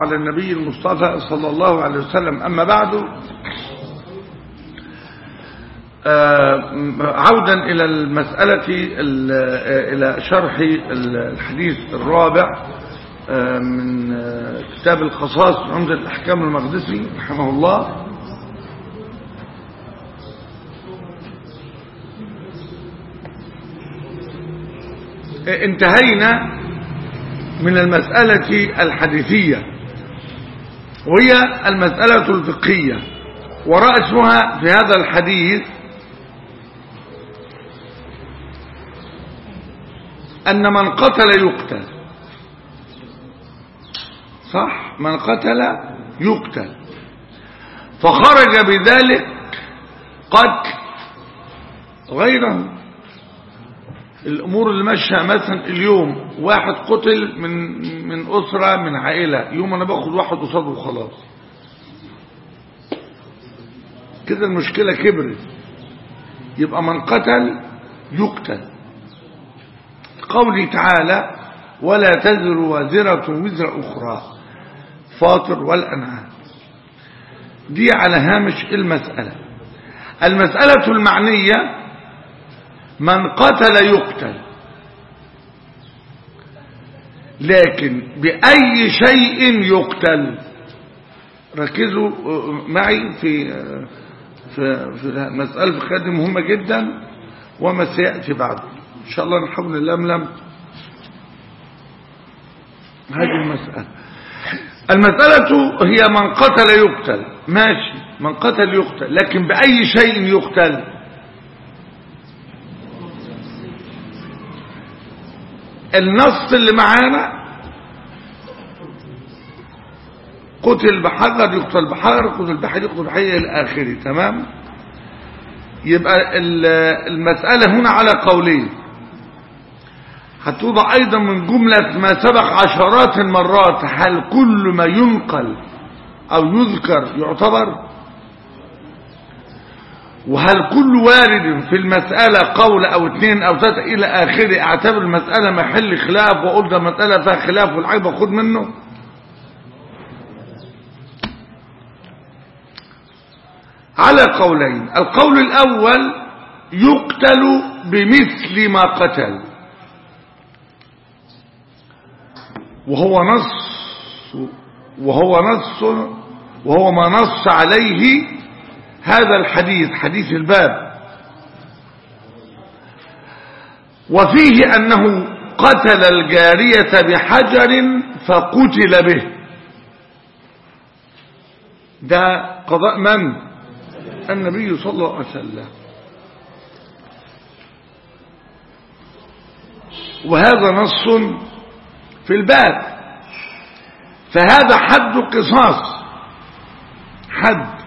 على النبي المصطفى صلى الله عليه وسلم أما بعد عودا إلى المسألة إلى شرح الحديث الرابع من كتاب القصاص عمدة الأحكام المقدسي رحمه الله انتهينا من المسألة الحديثية وهي المسألة الفقهية ورأسها في هذا الحديث أن من قتل يقتل صح من قتل يقتل فخرج بذلك قتل غيره الامور اللي ماشيه مثلا اليوم واحد قتل من من اسره من عائله يوم انا باخد واحد قصاده وخلاص كده المشكله كبرت يبقى من قتل يقتل قوله تعالى ولا تزر وازرة وزر أخرى فاطر والأنعام دي على هامش المسألة المسألة المعنية من قتل يقتل لكن بأي شيء يقتل ركزوا معي في في في مسألة الفقه مهمة جدا وما سيأتي بعده إن شاء الله نحاول نلملم هذه المسألة المسألة هي من قتل يقتل ماشي من قتل يقتل لكن بأي شيء يقتل النص اللي معانا قتل بحجر يقتل بحجر قتل بحجر يقتل بحجر إلى آخره تمام يبقى المسألة هنا على قولين هتوضع أيضا من جملة ما سبق عشرات المرات هل كل ما ينقل أو يذكر يعتبر وهل كل وارد في المسألة قول أو اثنين أو ثلاثة إلى آخره اعتبر المسألة محل خلاف وأقول ده مسألة فيها خلاف والعيب أخذ منه على قولين القول الأول يقتل بمثل ما قتل وهو نص وهو نص وهو ما نص عليه هذا الحديث حديث الباب وفيه أنه قتل الجارية بحجر فقتل به ده قضاء من النبي صلى الله عليه وسلم وهذا نص في الباب فهذا حد قصاص حد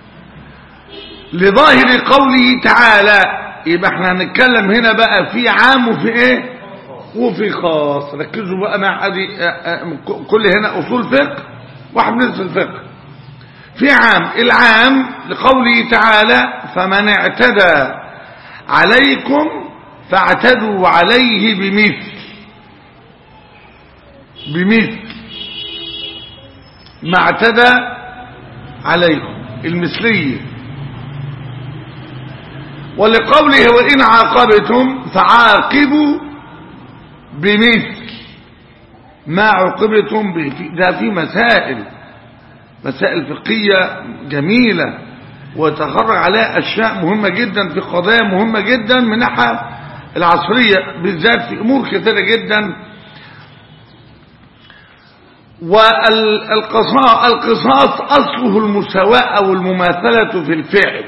لظاهر قوله تعالى يبقى احنا هنتكلم هنا بقى في عام وفي ايه وفي خاص ركزوا بقى مع ادي كل هنا اصول فقه واحد من الفقه في عام العام لقوله تعالى فمن اعتدى عليكم فاعتدوا عليه بمثل بمثل ما اعتدى عليكم المثليه ولقوله وإن عاقبتم فعاقبوا بمثل ما عوقبتم به ده في مسائل مسائل فقهية جميلة وتخرج عليها أشياء مهمة جدا في قضايا مهمة جدا من ناحية العصرية بالذات في أمور كثيرة جدا والقصاص القصاص أصله المساواة أو المماثلة في الفعل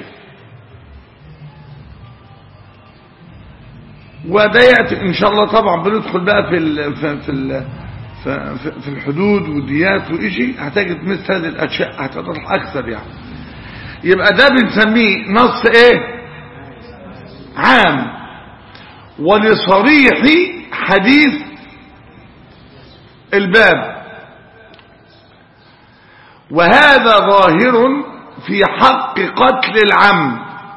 وده يأتي إن شاء الله طبعا بندخل بقى في ال في في, ال في الحدود والديات وإشي هتجد مثل هذه الأشياء هتتضح أكثر يعني يبقى ده بنسميه نص إيه عام ولصريح حديث الباب وهذا ظاهر في حق قتل العمد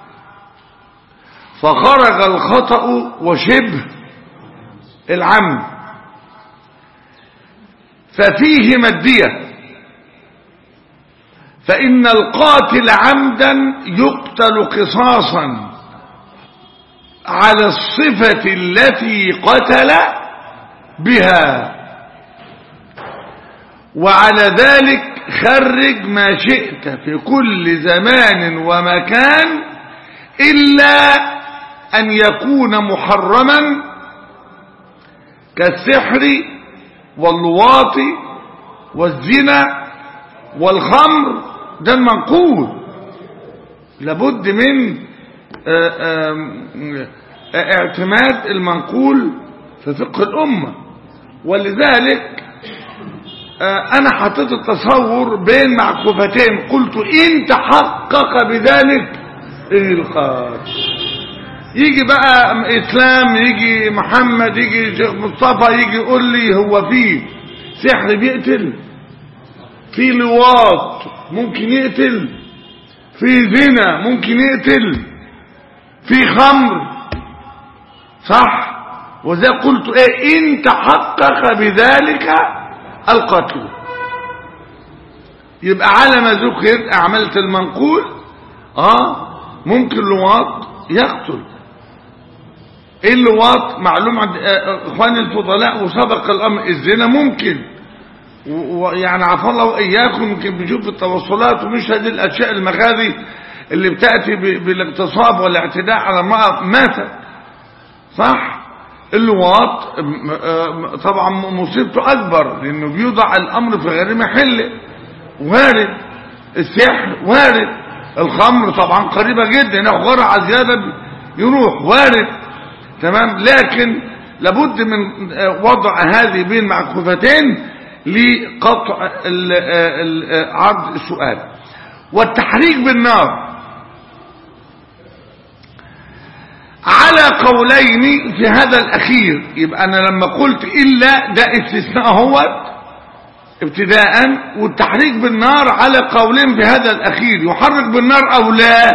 فخرج الخطأ وشبه العمد ففيه مادية فإن القاتل عمدا يقتل قصاصا على الصفة التي قتل بها وعلى ذلك خرج ما شئت في كل زمان ومكان إلا أن يكون محرما كالسحر واللواط والزنا والخمر ده المنقول لابد من آآ آآ اعتماد المنقول في فقه الأمة ولذلك أنا حطيت التصور بين معكوفتين قلت إن تحقق بذلك الخاص يجي بقى إسلام يجي محمد يجي شيخ مصطفى يجي يقول لي هو في سحر بيقتل في لواط ممكن يقتل في زنا ممكن يقتل في خمر صح وزي قلت ايه ان تحقق بذلك القتل يبقى على ما ذكر اعملت المنقول اه ممكن لواط يقتل ايه اللواط معلوم عند اخواني الفضلاء وسبق الامر الزنا ممكن ويعني عفى الله واياكم يمكن بنشوف التوصلات ومش هذه الاشياء المغازي اللي بتاتي بالاغتصاب والاعتداء على المراه ماتت صح اللواط طبعا مصيبته اكبر لانه بيوضع الامر في غير محله وارد السحر وارد الخمر طبعا قريبه جدا ياخد جرعه زياده يروح وارد تمام لكن لابد من وضع هذه بين معكوفتين لقطع عرض السؤال والتحريك بالنار على قولين في هذا الأخير يبقى أنا لما قلت إلا ده استثناء هو ابتداء والتحريك بالنار على قولين في هذا الأخير يحرك بالنار أو لا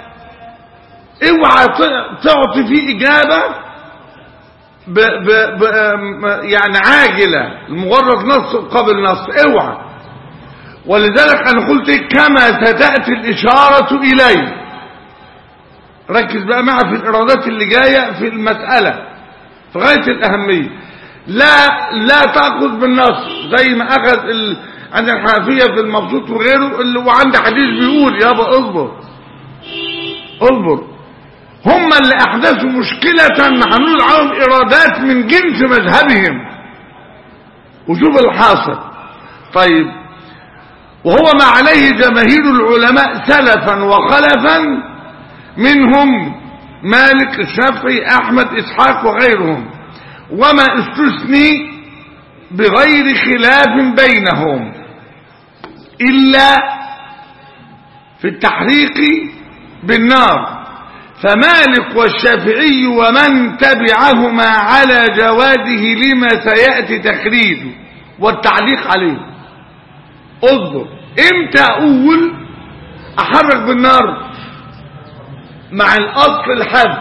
اوعى تعطي فيه إجابة ب ب ب يعني عاجلة مجرد نص قبل نص اوعى ولذلك أنا قلت كما ستأتي الإشارة إليه ركز بقى معي في الإرادات اللي جاية في المسألة في غاية الأهمية لا لا تأخذ بالنص زي ما أخذ ال... عند الحنفية في المبسوط وغيره اللي وعند حديث بيقول يابا اصبر اصبر هم اللي أحدثوا مشكلة هنقول عليهم إرادات من جنس مذهبهم وشوف الحاصل طيب وهو ما عليه جماهير العلماء سلفا وخلفا منهم مالك الشافعي احمد اسحاق وغيرهم وما استثني بغير خلاف بينهم الا في التحريق بالنار فمالك والشافعي ومن تبعهما على جواده لما سياتي تخريجه والتعليق عليه اصبر امتى اقول احرك بالنار مع الاصل الحد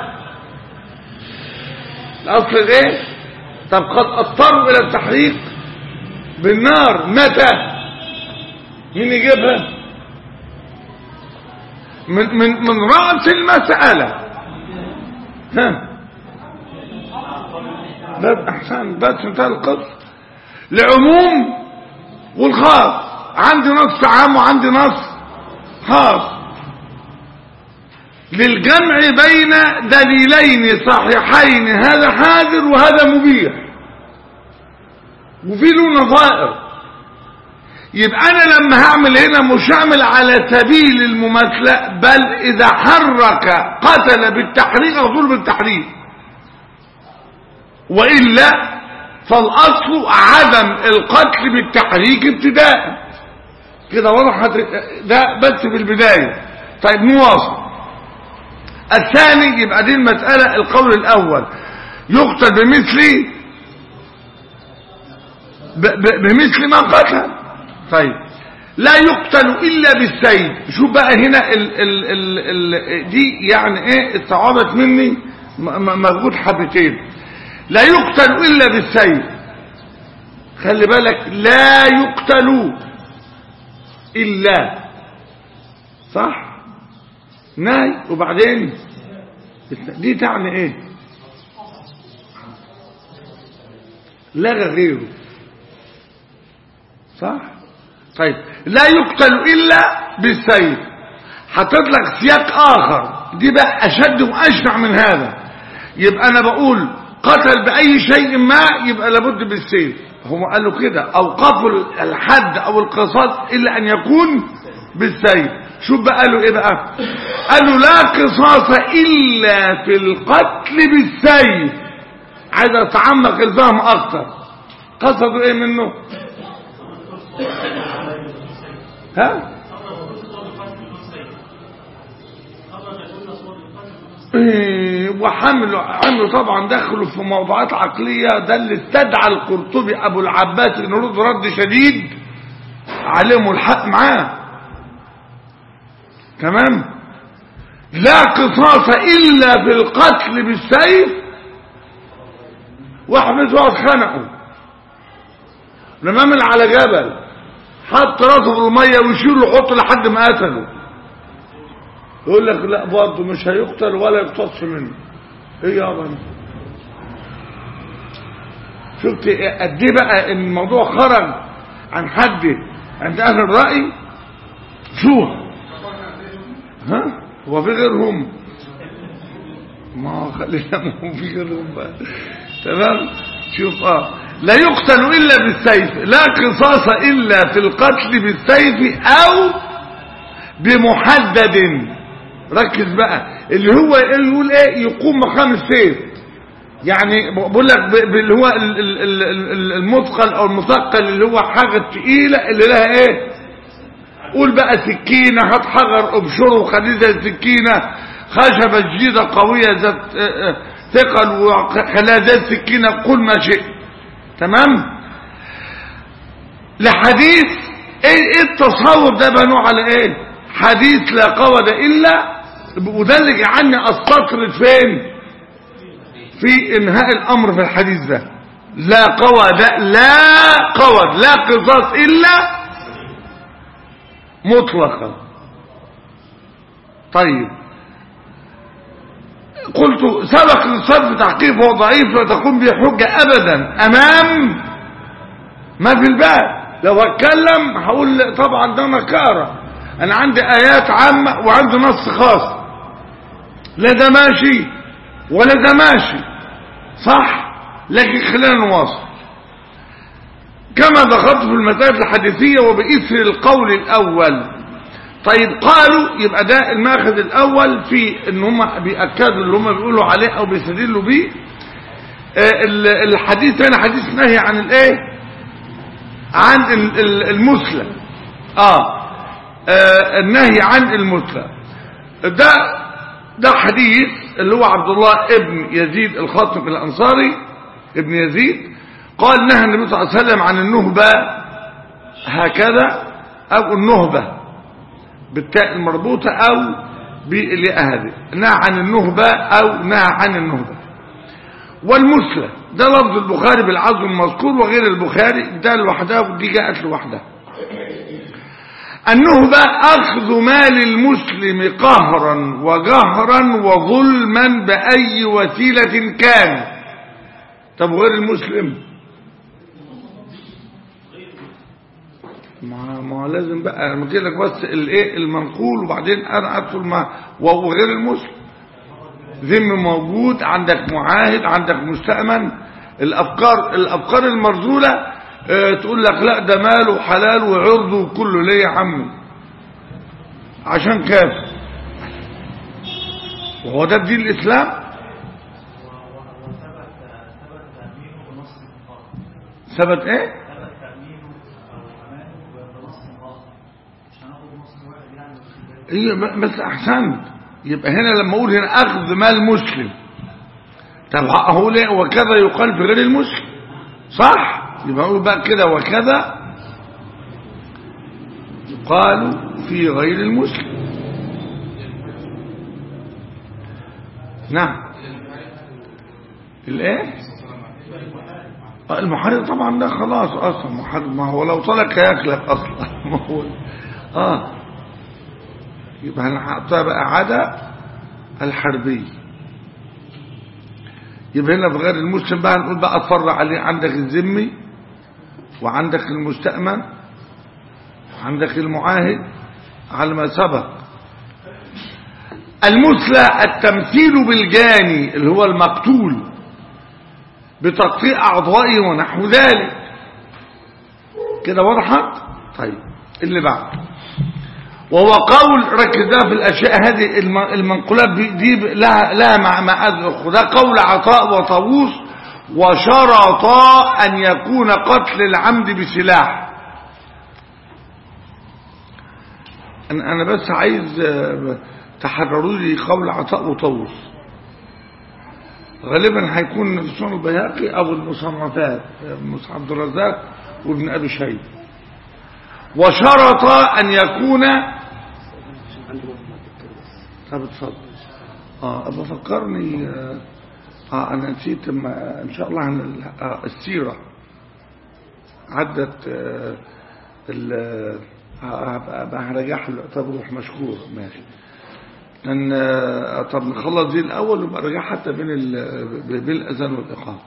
الاصل الايه طب قد اضطروا الى التحريق بالنار متى مين يجيبها من من من راس المساله ها بس احسن بس انتهى القصه لعموم والخاص عندي نص عام وعندي نص خاص للجمع بين دليلين صحيحين هذا حاضر وهذا مبيح وفي له نظائر يبقى انا لما هعمل هنا مش هعمل على سبيل المماثله بل اذا حرك قتل بالتحريك اقول بالتحريك والا فالاصل عدم القتل بالتحريك ابتداء كده وضحت ده بس في البدايه طيب نواصل الثاني يبقى دي المسألة القول الأول يقتل بمثل بمثل ما قتل طيب لا يقتل إلا بالسيف شوف بقى هنا ال ال ال ال دي يعني ايه استعاضت مني مجهود حبتين لا يقتل إلا بالسيف خلي بالك لا يقتل إلا صح نهي وبعدين دي تعني ايه لغى غيره صح طيب لا يقتل الا بالسيف حطيت لك سياق اخر دي بقى اشد واشنع من هذا يبقى انا بقول قتل باي شيء ما يبقى لابد بالسيف هم قالوا كده اوقفوا الحد او القصاص الا ان يكون بالسيف شوف بقى قالوا ايه بقى قالوا لا قصاص الا في القتل بالسيف عايز اتعمق الفهم اكتر قصدوا ايه منه ها إيه وحملوا عملوا طبعا دخلوا في موضوعات عقلية ده اللي استدعى القرطبي ابو العباس انه رد رد شديد عليهم الحق معاه تمام لا قصاص الا في القتل بالسيف واحد واحد خنقه لما من على جبل حط راسه في الميه ويشيله يحط لحد ما قتله يقول لك لا برضه مش هيقتل ولا يقتص منه ايه يابا انت شفت قد ايه بقى ان الموضوع خرج عن حد عند اهل الراي شو ها هو في غيرهم ما خلينا ما هو في غيرهم بقى تمام شوف اه لا يقتل الا بالسيف لا قصاص الا في القتل بالسيف او بمحدد ركز بقى اللي هو يقول ايه يقوم مقام السيف يعني بقول لك اللي هو المثقل او المثقل اللي هو حاجه تقيله اللي لها ايه قول بقى سكينه هات حجر ابشره وخليه زي السكينه خشبه جديده قويه ذات ثقل وخلاها زي السكينه قول ما شئت تمام لحديث ايه التصور ده بنوع على ايه حديث لا قود الا وده اللي جعلني استطرد فين في انهاء الامر في الحديث ده لا قود لا قود لا قصاص الا مطلقا طيب قلت سبق للصرف تحقيق وهو ضعيف لا تقوم به حجة ابدا امام ما في الباب لو اتكلم هقول طبعا ده نكاره انا عندي ايات عامة وعندي نص خاص لا ده ماشي ولا ده ماشي صح لكن خلينا نواصل كما ذكرت في المسائل الحديثية وبإثر القول الأول طيب قالوا يبقى ده الماخذ الأول في ان هم بيأكدوا اللي هم بيقولوا عليه أو بيستدلوا بيه الحديث هنا حديث نهي عن الايه عن المسلم اه آه النهي عن المثلى ده ده حديث اللي هو عبد الله ابن يزيد الخاطب الانصاري ابن يزيد قال نهى النبي صلى الله عليه وسلم عن النهبة هكذا او النهبة بالتاء المربوطة او بالياء هذه نهى عن النهبة او نهى عن النهبة والمثلى ده لفظ البخاري بالعزم المذكور وغير البخاري ده لوحدها ودي جاءت لوحدها النهبة أخذ مال المسلم قهرا وجهرا وظلما بأي وسيلة كان طب غير المسلم ما ما لازم بقى انا قلت لك بس الايه المنقول وبعدين انا ادخل مع وغير المسلم ذم موجود عندك معاهد عندك مستأمن الافكار الافكار المرذوله اه تقول لك لا ده ماله حلال وعرضه وكله ليه يا عمي عشان كافر وهو ده دين الاسلام ثبت ايه ايه بس احسنت يبقى هنا لما اقول هنا اخذ مال مسلم طب هو ليه وكذا يقال في غير المسلم صح يبقى اقول بقى كده وكذا يقال في غير المسلم نعم الايه المحرق طبعا ده خلاص اصلا محرق ما هو لو طلق هياكلك اصلا ما هو اه يبقى هنحطها بقى عدا الحربي يبقى هنا في غير المسلم بقى نقول بقى اتفرع عليه عندك الذمي وعندك المستأمن وعندك المعاهد على ما سبق المثلى التمثيل بالجاني اللي هو المقتول بتقطيع أعضائه ونحو ذلك كده وضحت طيب اللي بعد وهو قول ركز ده في الأشياء هذه الم- المنقولات دي- دي لها لها مع مع ده قول عطاء وطاووس وشرطا أن يكون قتل العمد بسلاح أنا أنا بس عايز آه، تحرروا لي قول عطاء وطاووس غالبا هيكون في سنن البيهقي او المصنفات مصحف عبد الرزاق وابن ابي شيبه وشرط ان يكون طب اتفضل اه ابقى فكرني آه, اه انا نسيت ما ان شاء الله عن ال- آه السيره عدت آه ال آه، هبقى هبقى هرجعها له طب روح مشكور ماشي ان آه، طب نخلص دي الاول ويبقى نرجع حتى بين ال- بين الاذان والاقامه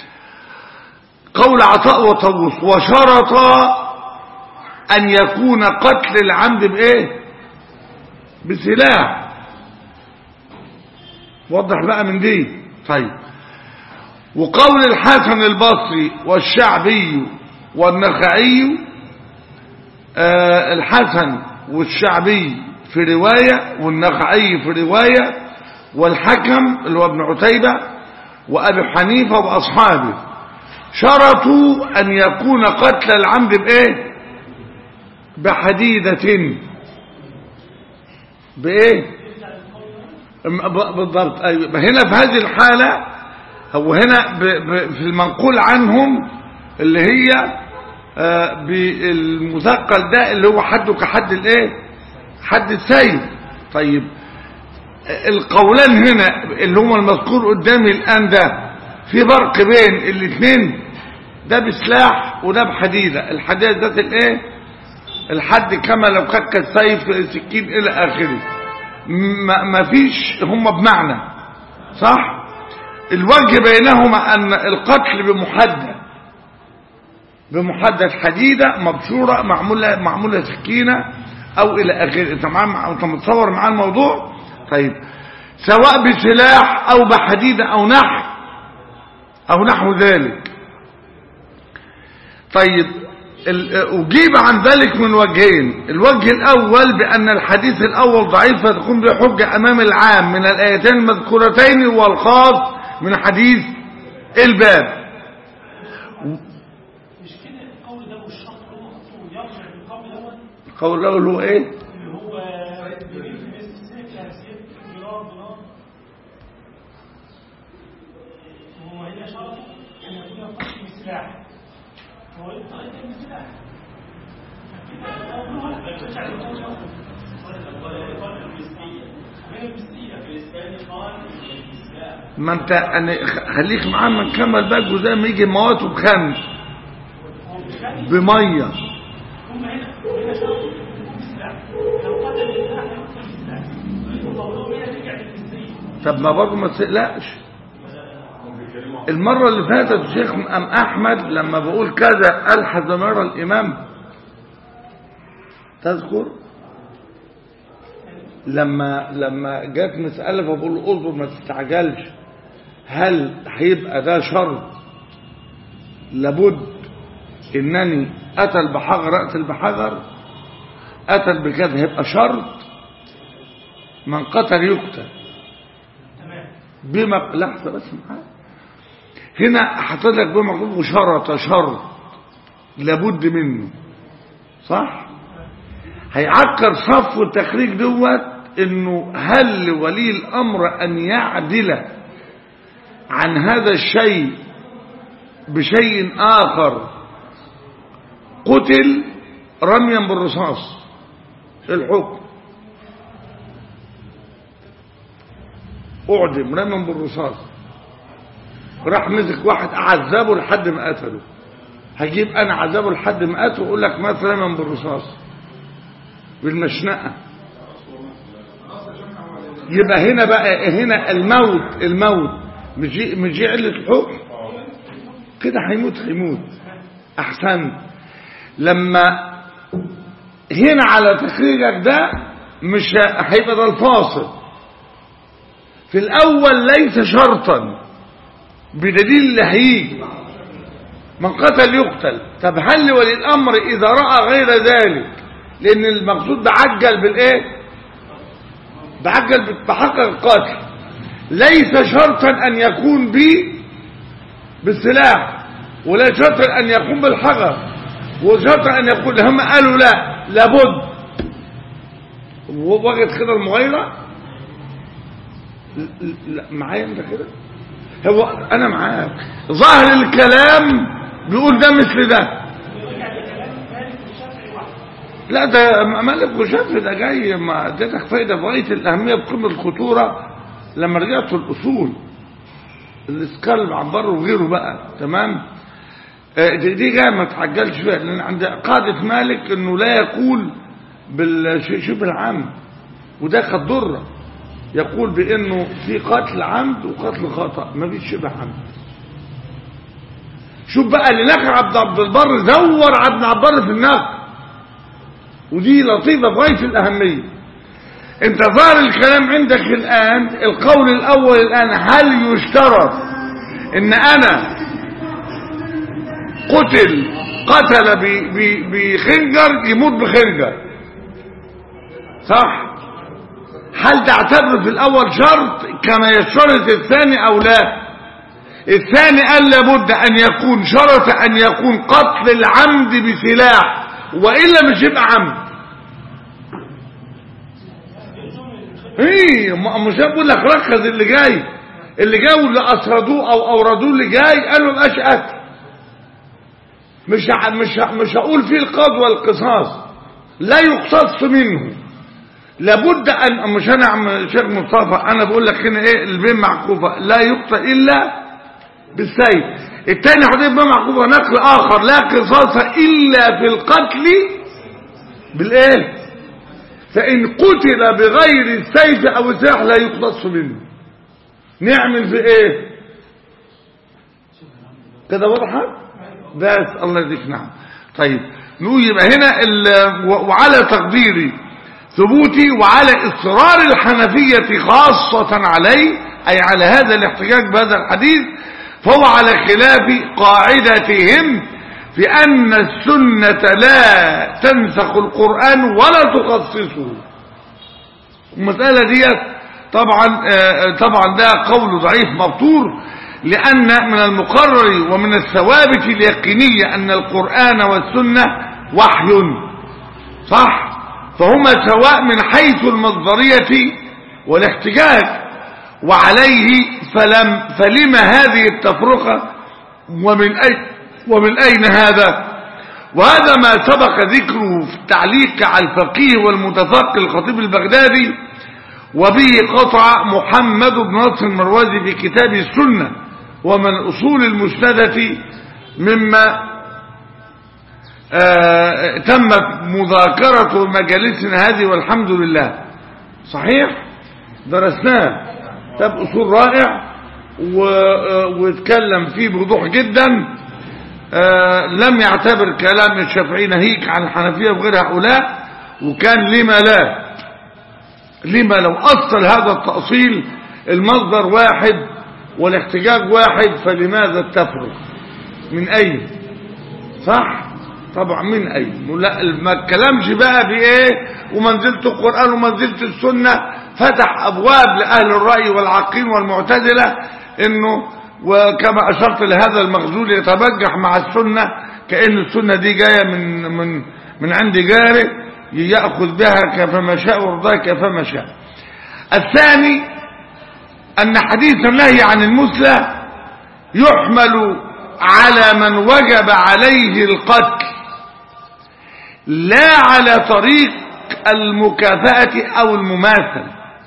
قول عطاء وطاووس وشرط ان يكون قتل العمد بايه بسلاح وضح بقى من دي طيب وقول الحسن البصري والشعبي والنخعي آه، الحسن والشعبي في رواية والنخعي في رواية والحكم اللي هو ابن عتيبة وأبي حنيفة وأصحابه شرطوا أن يكون قتل العمد بإيه بحديدة بإيه م- ب- بالضبط أيوة يبقى هنا في هذه الحالة هو هنا ب ب في المنقول عنهم اللي هي آه، بالمثقل ده اللي هو حده كحد الايه حد السيف طيب القولان هنا اللي هو المذكور قدامي الآن ده في فرق بين الاثنين ده بسلاح وده بحديدة الحديدة ذات الايه الحد كما لو كك السيف سكين الى اخره ما ما فيش هما بمعنى صح الوجه بينهما ان القتل بمحدد بمحدد حديدة مبشورة معمولة معمولة سكينة او الى اخره انت معاه انت متصور معاه الموضوع طيب سواء بسلاح او بحديدة او نحو او نحو ذلك طيب ال- أجيب عن ذلك من وجهين الوجه الأول بأن الحديث الأول ضعيف فتكون بحجة أمام العام من الآيتين المذكورتين والخاص من حديث الباب مش كده القول ده والشرط اللي هو حاطه يرجع للقول دوت قول الأول هو إيه اللي هو بيجيب في السيف يعني سيف جرار جرار هو هي شرط ان يكون القتل بسلاح هو انت قتل بسلاح كده قولها بيرجع للقول دوت ما انت أنا خ- خليك معاه ما نكمل بقى الجزء ما يجي مواته بخمس بميه هم هنا هنا شرط يكون بسلاح لو قتل بسلاح يقتل بسلاح وقولهم هنا رجع للمثلية طب ما برضه ما تقلقش المرة اللي فاتت الشيخ أم أحمد لما بقول كذا ألحظ مرة الإمام تذكر لما لما جت مسألة فبقول له اصبر ما تستعجلش هل هيبقى ده شرط لابد انني قتل بحجر اقتل بحجر قتل بكذا هيبقى شرط من قتل يقتل تمام بما لحظة بس معايا هنا حطيت لك بما مكتوب شرط شرط لابد منه صح هيعكر صف التخريج دوت انه هل لولي الامر ان يعدل عن هذا الشيء بشيء اخر قتل رميا بالرصاص الحكم اعدم رميا بالرصاص راح مسك واحد اعذبه لحد ما قتله هجيب انا عذابه لحد ما قتله واقول لك مات رميا بالرصاص بالمشنقه يبقى هنا بقى هنا الموت الموت مش دي- مش دي علة الحكم كده هيموت هيموت احسن لما هنا على تخريجك ده مش ه- هيبقى ده الفاصل في الاول ليس شرطا بدليل اللي هيجي من قتل يقتل طب هل لولي الامر اذا راى غير ذلك لان المقصود بعجل بالايه بعجل بحقق القتل ليس شرطا ان يكون بي بالسلاح ولا شرطا ان يكون بالحجر وشرطا ان يكون هم قالوا لا لابد وجد كده المغيرة ل- لا معايا انت كده هو انا معاك ظاهر الكلام بيقول ده مثل ده لا ده مالك وشافعي ده جاي ما اديتك فايده في غايه الاهميه بقمه الخطوره لما رجعت الاصول الاسكال عبره وغيره بقى تمام آه، دي دي جايه ما تعجلش فيها لان عند قاعده مالك انه لا يقول بالشبه العام وده قد ضره يقول بانه في قتل عمد وقتل خطا ما فيش شبه عمد شوف بقى اللي نقل عبد عبد البر زور عبد عبد البر في النقل ودي لطيفه في غايه الاهميه انت ظهر الكلام عندك الان القول الاول الان هل يشترط ان انا قتل قتل ب- ب- بخنجر يموت بخنجر صح هل تعتبر في الاول شرط كما يشترط الثاني او لا الثاني قال لابد ان يكون شرط ان يكون قتل العمد بسلاح والا مش يبقى عمد ايه ما- مش بقول لك ركز اللي جاي اللي جاي واللي اسردوه او اوردوه اللي جاي قالوا مبقاش قتل مش ه- مش ه- مش هقول فيه القضاء والقصاص لا يقتص منه لابد ان مش انا عم شيخ مصطفى انا بقول لك هنا ايه البين معكوفه لا يقتل الا بالسيف الثاني حديث بين معكوفه نقل اخر لا قصاص الا في القتل بالايه فان قتل بغير السيف او السلاح لا يقتص منه نعمل في ايه كده واضحه بس الله يديك نعم طيب نقول يبقى هنا ال- و- وعلى تقديري ثبوتي وعلى إصرار الحنفية خاصة عليه أي على هذا الاحتجاج بهذا الحديث فهو على خلاف قاعدتهم في أن السنة لا تنسخ القرآن ولا تخصصه المسألة دي طبعا آه، طبعا ده قول ضعيف مبتور لأن من المقرر ومن الثوابت اليقينية أن القرآن والسنة وحي صح فهما سواء من حيث المصدرية والاحتجاج وعليه فلم فلم هذه التفرقة ومن أي ومن أين هذا وهذا ما سبق ذكره في التعليق على الفقيه والمتفقه الخطيب البغدادي وبه قطع محمد بن نصر المروزي في كتاب السنة ومن أصول المسندة مما آه، تمت مذاكرة مجالسنا هذه والحمد لله صحيح درسناه كتاب أصول رائع و- آه، واتكلم فيه بوضوح جدا آه، لم يعتبر كلام الشافعي ناهيك عن الحنفية وغير هؤلاء وكان لما لا لما لو أصل هذا التأصيل المصدر واحد والاحتجاج واحد فلماذا التفرق من أين صح طبعا من أين لا ما اتكلمش بقى بإيه ومنزلة القرآن ومنزلة السنة فتح أبواب لأهل الرأي والعقيم والمعتزلة إنه وكما أشرت لهذا المخزول يتبجح مع السنة كأن السنة دي جاية من من من عند جاره يأخذ بها كيفما شاء ويرضاها كيفما شاء الثاني أن حديث النهي عن المثلى يحمل على من وجب عليه القتل لا على طريق المكافأة أو المماثل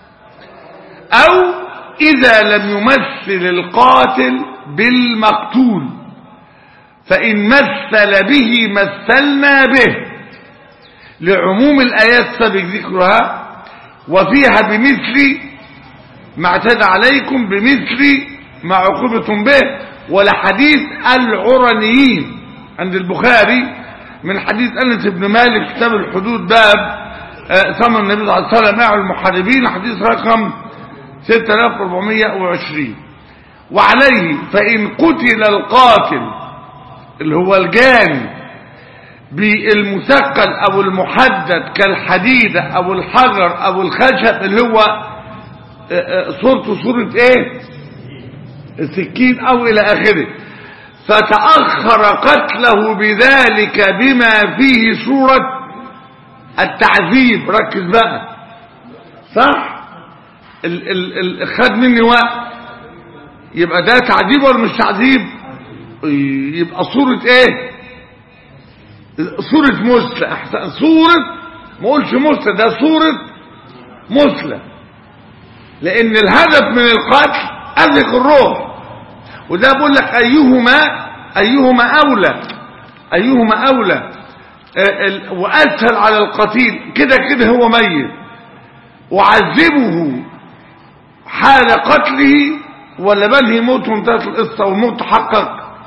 أو إذا لم يمثل القاتل بالمقتول فإن مثل به مثلنا به لعموم الآيات سبق ذكرها وفيها بمثل ما اعتدى عليكم بمثل ما عوقبتم به ولحديث العرنيين عند البخاري من حديث أنس بن مالك كتاب الحدود باب آه، ثمن النبي صلى الله عليه وسلم مع المحاربين حديث رقم 6420 وعليه فإن قتل القاتل اللي هو الجاني بالمثقل أو المحدد كالحديدة أو الحجر أو الخشب اللي هو آه، آه، صورته صورة ايه السكين أو إلى آخره فتأخر قتله بذلك بما فيه صورة التعذيب ركز بقى صح ال ال ال خد مني وقت يبقى ده تعذيب ولا مش تعذيب يبقى صورة ايه صورة مسلة احسن صورة ما اقولش مسلة ده صورة مسلة لان الهدف من القتل اذق الروح وده بقول لك ايهما ايهما اولى ايهما اولى آه، ال- واسهل على القتيل كده كده هو ميت وعذبه حال قتله ولا بل هي موت وانتهت القصه والموت تحقق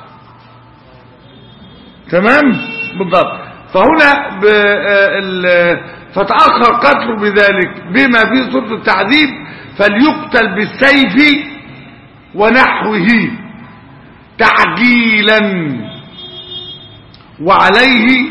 تمام بالضبط فهنا ب- آه، ال- فتأخر قتله بذلك بما فيه صورة التعذيب فليقتل بالسيف ونحوه تعجيلا وعليه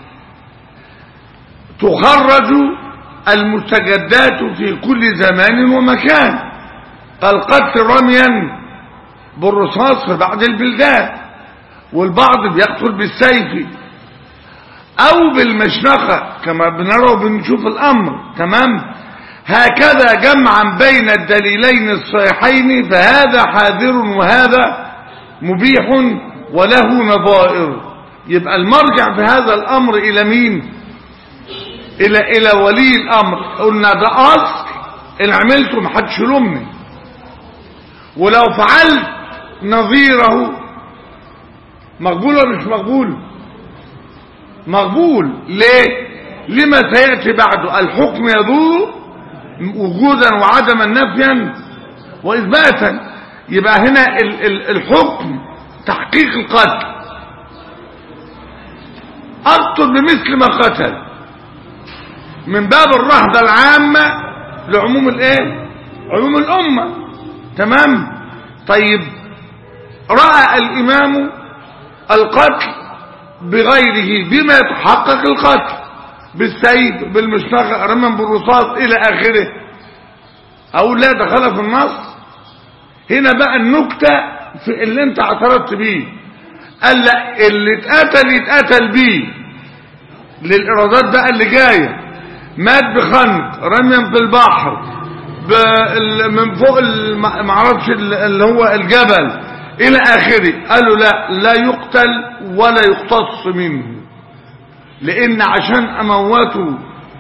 تخرج المستجدات في كل زمان ومكان القتل رميا بالرصاص في بعض البلدان والبعض بيقتل بالسيف او بالمشنقة كما بنرى وبنشوف الامر تمام هكذا جمعا بين الدليلين الصحيحين فهذا حاذر وهذا مبيح وله نظائر يبقى المرجع في هذا الامر الى مين الى الى ولي الامر قلنا ده اصل ان عملته محدش يلومني ولو فعلت نظيره مقبول ولا مش مقبول مقبول ليه لما سيأتي بعده الحكم يدور وجودا وعدما نفيا وإثباتا يبقى هنا ال- ال- الحكم تحقيق القتل أقتل بمثل ما قتل من باب الرهبة العامة لعموم الايه عموم الأمة تمام طيب رأى الإمام القتل بغيره بما يتحقق القتل بالسيف بالمشنقة رمى بالرصاص إلى آخره أو لا دخل في النص هنا بقى النكتة في اللي انت اعترضت بيه قال لا اللي اتقتل يتقتل بيه للإرادات بقى اللي جاية مات بخنق رميا في البحر بال- من فوق الم- معرفش ال- اللي هو الجبل إلى آخره قالوا لا لا يقتل ولا يقتص منه لأن عشان أمواته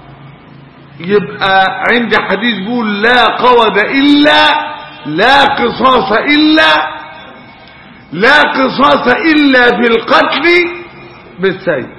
يبقى عندي حديث بيقول لا قود إلا لا قصاص إلا لا قصاص إلا في القتل بالسيف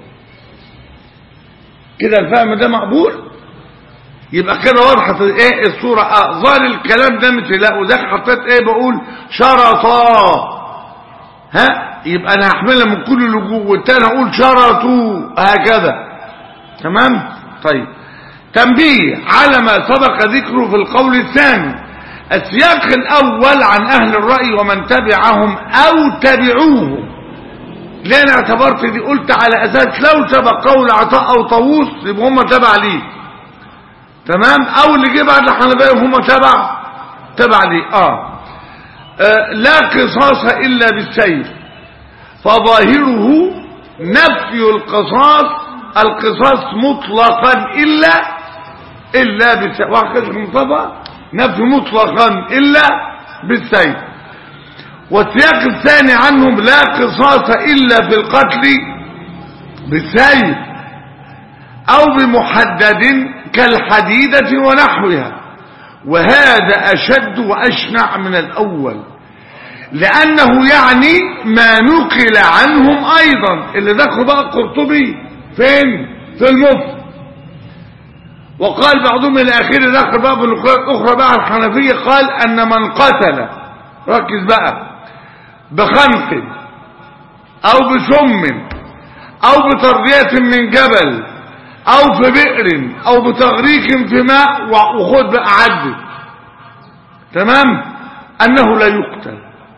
كده الفهم ده مقبول يبقى كده وضحت ايه الصورة اه ظاهر الكلام ده مثل لا وده حطيت ايه بقول شرطا ها يبقى انا هحملها من كل لجوء والتاني اقول شرطوا هكذا تمام طيب تنبيه على ما سبق ذكره في القول الثاني السياق الاول عن اهل الرأي ومن تبعهم او تبعوهم ليه انا اعتبرت دي قلت على اساس لو سبق قول عطاء او طاووس يبقى هم تبع ليه تمام او اللي جه بعد الحنبيه هم تبع تبع ليه آه. اه لا قصاص الا بالسيف فظاهره نفي القصاص القصاص مطلقا الا الا بالسيف واحد مصطفى نفي مطلقا الا بالسيف والسياق الثاني عنهم لا قصاص إلا في القتل بالسيف أو بمحدد كالحديدة ونحوها وهذا أشد وأشنع من الأول لأنه يعني ما نقل عنهم أيضا اللي دخل بقى القرطبي فين في المفت وقال بعضهم الى اخره دخل بقى بنقلات اخرى بقى الحنفيه قال ان من قتل ركز بقى بخنق او بسم او بتربيه من جبل او في بئر او بتغريق في ماء وخد بقى عدد تمام انه لا يقتل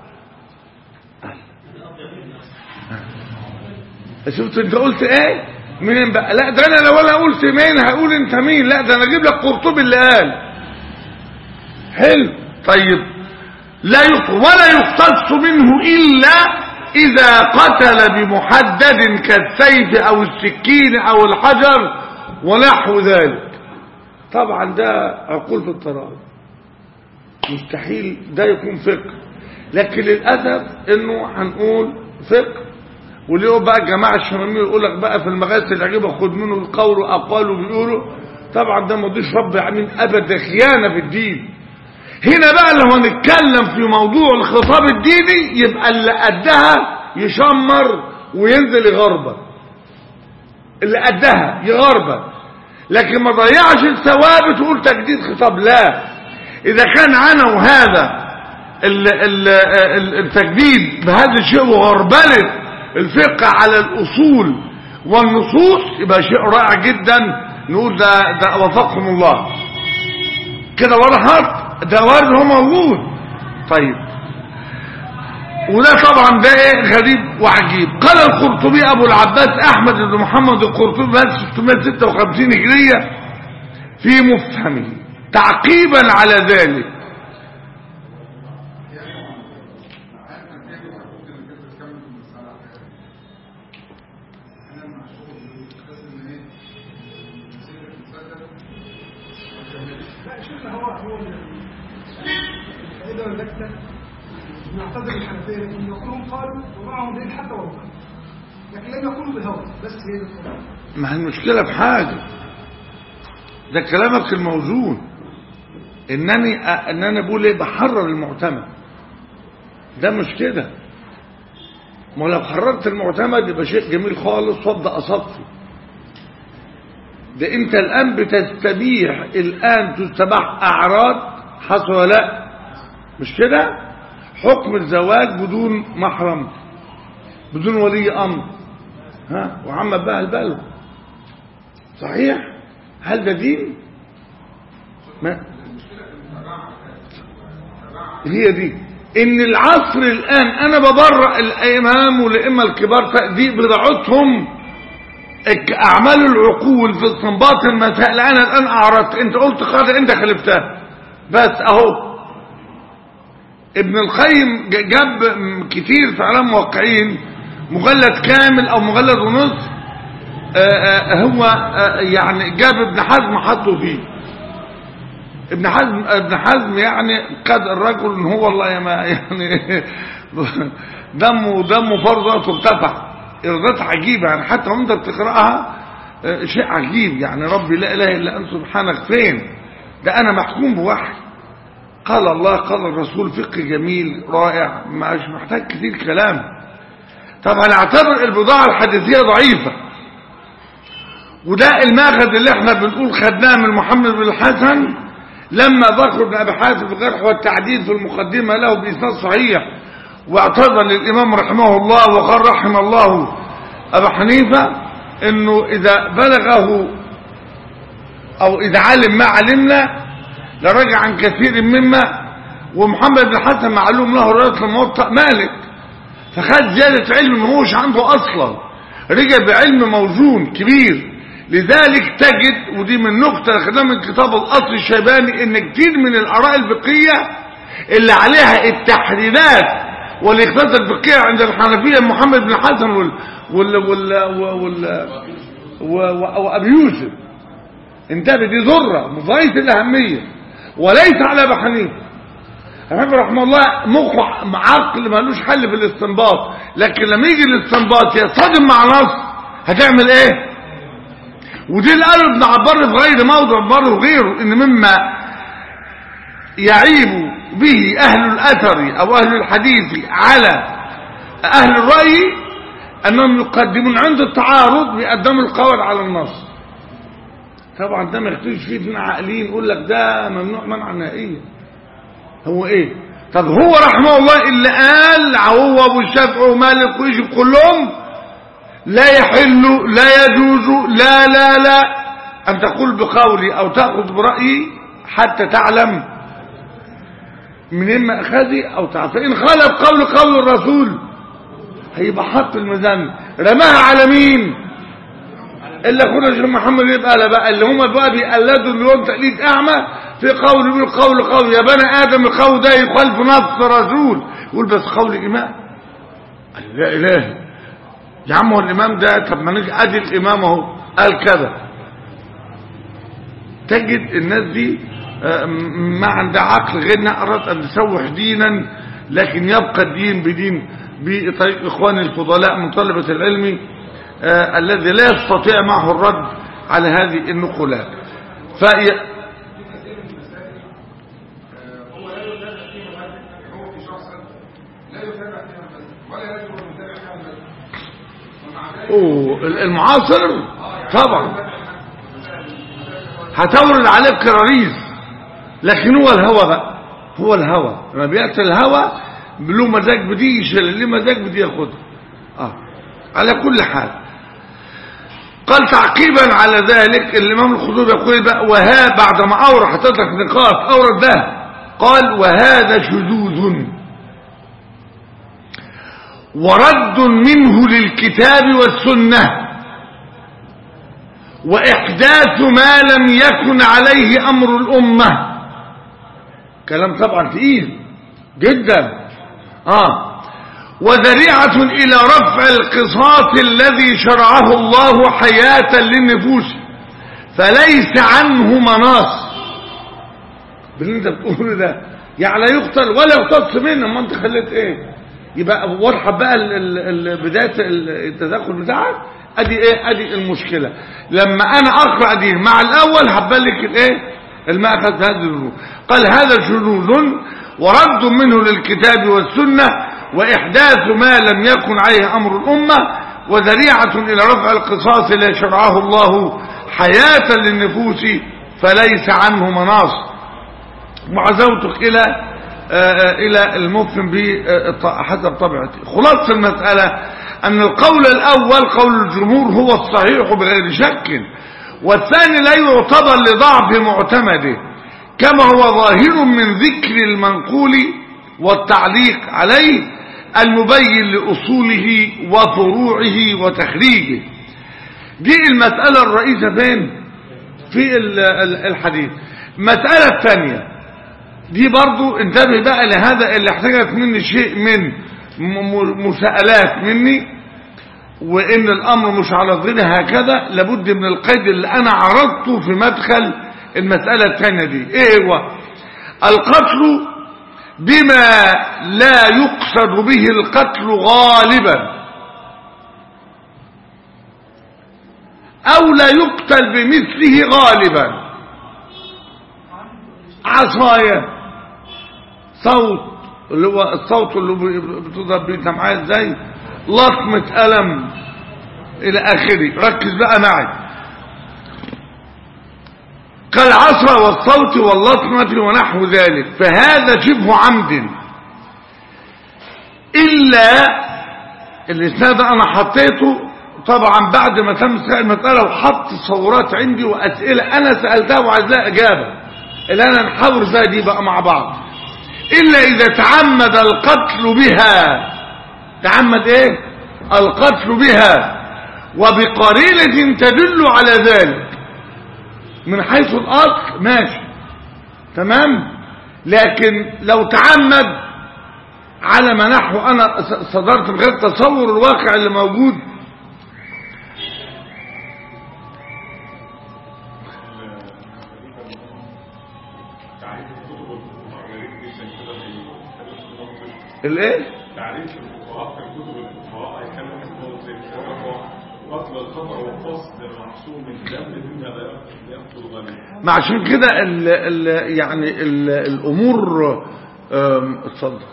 شفت انت قلت ايه منين بقى لا ده انا لو انا قلت مين هقول انت مين لا ده انا اجيب لك قرطبي اللي قال حلو طيب لا يقتل ولا يقتص منه الا اذا قتل بمحدد كالسيف او السكين او الحجر ونحو ذلك طبعا ده عقول في الطرائق مستحيل ده يكون فقه لكن للاسف انه هنقول فقه واليوم بقى الجماعه الشماميه يقول لك بقى في المغاسل العجيبه خد منه القول واقواله بيقولوا طبعا ده ما يضيش رب العالمين ابدا خيانه في الدين هنا بقى لو هنتكلم في موضوع الخطاب الديني يبقى اللي قدها يشمر وينزل يغربل اللي قدها يغربل لكن ما ضيعش الثوابت ويقول تجديد خطاب لا اذا كان عنوا هذا التجديد بهذا الشيء وغربله الفقه على الاصول والنصوص يبقى شيء رائع جدا نقول ده, ده وفقهم الله كده وضحت ده وارد هو موجود طيب وده طبعا ده ايه غريب وعجيب قال القرطبي ابو العباس احمد بن محمد القرطبي بس 656 هجريه في مفهمه تعقيبا على ذلك نعتذر الحنفيه لكن يقولون قالوا ومعهم دليل حتى ولو قال لكن لم يقولوا بالهوى بس هي القضيه ما هي المشكله في حاجه ده كلامك الموزون انني ان انا بقول ايه بحرر المعتمد ده مش كده ما لو حررت المعتمد يبقى شيء جميل خالص وابدا اصفي ده انت الان بتستبيح الان تستباح اعراض حصل ولا لا مش كده حكم الزواج بدون محرم بدون ولي امر ها وعم بقى البلو صحيح هل ده دين ما هي دي ان العصر الان انا ببرأ الامام والائمه الكبار دي بضاعتهم اعمال العقول في استنباط المسائل انا الان اعرضت انت قلت قاعده انت خلفتها بس اهو ابن القيم جاب كتير في اعلام موقعين مجلد كامل او مجلد ونص هو يعني جاب ابن حزم حطه فيه ابن حزم ابن حزم يعني قد الرجل ان هو والله ما يعني دمه دمه فرضته ارتفع ارضات عجيبه يعني حتى وانت بتقراها شيء عجيب يعني ربي لا اله الا انت سبحانك فين ده انا محكوم بوحي قال الله قال الرسول فقه جميل رائع مش محتاج كتير كلام طبعا اعتبر البضاعة الحديثية ضعيفة وده الماخذ اللي احنا بنقول خدناه من محمد بن الحسن لما ذكر ابن ابي حاتم في الجرح والتعديل في المقدمة له بإسناد صحيح واعتذر للإمام رحمه الله وقال رحم الله أبا حنيفة انه اذا بلغه او اذا علم ما علمنا لرجع عن كثير مما ومحمد بن حسن معلوم له رواية الموطأ مالك فخد زيادة علم ما هوش عنده اصلا رجع بعلم موزون كبير لذلك تجد ودي من نقطة خدام من كتاب الاصل الشيباني ان كتير من الاراء الفقهية اللي عليها التحريرات والاختلاف الفقهية عند الحنفية محمد بن حسن وال وال وال وال وال وابي يوسف انتبه دي ذرة مضاية الأهمية وليس على ابي حنيفه الحنفي رحمه الله مخه عقل مالوش حل في الاستنباط لكن لما يجي الاستنباط يصطدم مع نص هتعمل ايه ودي اللي قاله ابن عبار في غير موضع برضه غيره ان مما يعيب به اهل الاثر او اهل الحديث على اهل الراي انهم يقدمون عند التعارض بيقدموا القول على النص طبعا ده ما يختلفش فيه اتنين عاقلين يقول لك ده ممنوع منع نهائيا هو ايه طب هو رحمه الله اللي قال هو ابو الشافعي ومالك ويجي كلهم لا يحل لا يجوز لا لا لا ان تقول بقولي او تاخذ برايي حتى تعلم منين مأخذي او تعرف ان خالف قول قول الرسول هيبقى حط الميزان رماها على مين الا اخونا الشيخ محمد يبقى لا بقى اللي هم بقى بيقلدوا اليوم تقليد اعمى في قول يقول قول قول يا بني ادم القول ده يخالف نص رسول يقول بس قول امام قال لا اله يا عم هو الامام ده طب ما نيجي ادي الامام اهو قال كذا تجد الناس دي آه، م- ما عندها عقل غيرنا أراد أن تسوح دينا لكن يبقى الدين بدين بطريق إخواني الفضلاء من طلبة العلم آه، الذي لا يستطيع معه الرد على هذه النقولات في هو لا يتابع فيها مذهب هو في شخص لا يتابع فيها مذهب ولا يجب ان يتابع فيها مذهب ومع ذلك أوه، المعاصر طبعا هتورد عليه كراريس لكن هو الهوى بقى هو الهوى لما بيأتي الهوى له مزاج بدي يشيل اللي مزاج بدي ياخدها اه على كل حال قال تعقيبا على ذلك الامام الخطيب يقول بقى وها بعد ما اورد حضرتك نقاط اورد ده قال وهذا شذوذ ورد منه للكتاب والسنه وإحداث ما لم يكن عليه أمر الأمة كلام طبعا تقيل جدا آه وذريعة إلى رفع القصاص الذي شرعه الله حياة للنفوس فليس عنه مناص باللي انت بتقوله ده يعني لا يقتل ولا يقتص منه ما انت خليت ايه يبقى واضحه بقى ال- ال- ال- بدايه ال- التدخل بتاعك ادي ايه ادي المشكله لما انا اقرا دي مع الاول هبلك الايه المأخذ هذه النور قال هذا شذوذ ورد منه للكتاب والسنه واحداث ما لم يكن عليه امر الامه وذريعه الى رفع القصاص لا شرعه الله حياه للنفوس فليس عنه مناص وعزوتك إلى آه، إلى المفهم بحسب طبيعته خلاصة المسألة أن القول الأول قول الجمهور هو الصحيح بغير شك والثاني لا يعتبر لضعف معتمده كما هو ظاهر من ذكر المنقول والتعليق عليه المبين لأصوله وفروعه وتخريجه دي المسألة الرئيسة فين في ال- ال- الحديث المسألة الثانية دي برضو انتبه بقى لهذا اللي احتاجت مني شيء من م- م- مساءلات مني وان الامر مش على ظل هكذا لابد من القيد اللي انا عرضته في مدخل المسألة الثانية دي ايه هو القتل بما لا يقصد به القتل غالبا او لا يقتل بمثله غالبا عصاية صوت اللي هو الصوت اللي بي- بتضرب بيه انت معايا ازاي لطمة قلم الى اخره ركز بقى معي كالعصا والصوت واللطمة ونحو ذلك فهذا شبه عمد الا الاسناد ده انا حطيته طبعا بعد ما تم سأل المسألة وحط تصورات عندي واسئلة انا سألتها وعايز لها اجابة اللي انا نحاور فيها دي بقى مع بعض الا اذا تعمد القتل بها تعمد ايه القتل بها وبقرينة تدل على ذلك من حيث الاصل ماشي تمام لكن لو تعمد على ما نحو انا ص- صدرت بغير تصور الواقع اللي موجود تعريف الكتب الفقهاء جدا كده في الايه تعريف الفقهاء في الكتب الفقهاء هيتكلم عن الموت زي كده هو قتل الخطأ والقصد معصوم من الدم مما لا يقتل غني ما عشان كده ال ال يعني ال الامور آم، اتفضل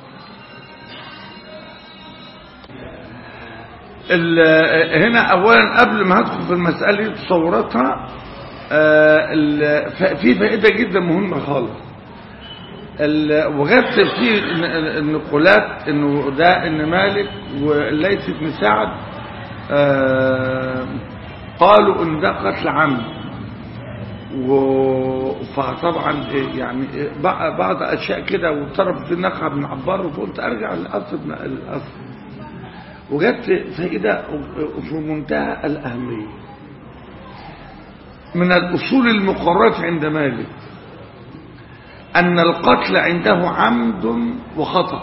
ال- هنا اولا قبل ما هدخل في المساله دي تصوراتها آه، ال- ف- في فائدة جدا مهمة خالص ال- وجدت في ن- النقولات انه ده ان مالك والليث بن سعد آه، قالوا ان ده قتل عمد و- فطبعا يعني بع- بعض اشياء كده وطرف في النقع بن عبار وقلت ارجع للاصل الاصل وجدت فائده في منتهى الاهميه من الاصول المقرره عند مالك ان القتل عنده عمد وخطا